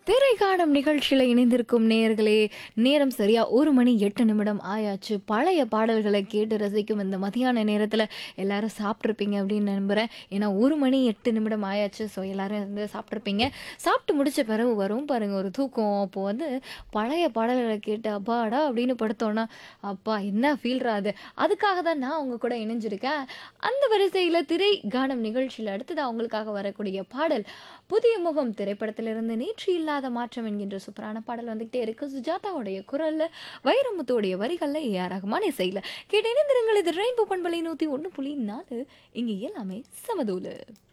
திரைக்காலம் நிகழ்ச்சியில் இணைந்திருக்கும் நேயர்களே நேரம் சரியா ஒரு மணி எட்டு நிமிடம் ஆயாச்சு பழைய பாடல்களை கேட்டு ரசிக்கும் இந்த மதியான நேரத்தில் எல்லாரும் சாப்பிட்ருப்பீங்க அப்படின்னு நம்புகிறேன் ஏன்னா ஒரு மணி எட்டு நிமிடம் ஆயாச்சு ஸோ எல்லாரும் வந்து சாப்பிட்ருப்பீங்க சாப்பிட்டு முடிச்ச பிறகு வரும் பாருங்க ஒரு தூக்கம் அப்போ வந்து பழைய பாடல்களை கேட்டு அப்பாடா அப்படின்னு படுத்தோன்னா அப்பா என்ன ஃபீல்ரா அது அதுக்காக தான் நான் உங்க கூட இணைஞ்சிருக்கேன் அந்த வரிசையில் திரை கானம் நிகழ்ச்சியில் அடுத்தது அவங்களுக்காக வரக்கூடிய பாடல் புதிய முகம் திரைப்படத்திலிருந்து நேற்று இல்லாத மாற்றம் என்கின்ற சூப்பரான பாடல் வந்துகிட்டே இருக்கு சுஜாதாவுடைய குரல்ல வைரமுத்துடைய வரிகள்ல ஏ ஆர் ரஹ்மான் இசையில் கேட்டு இணைந்திருங்கள் இது ரெயின்போ பண்பலை நூற்றி ஒன்று புள்ளி நாலு இங்கே எல்லாமே சமதூலு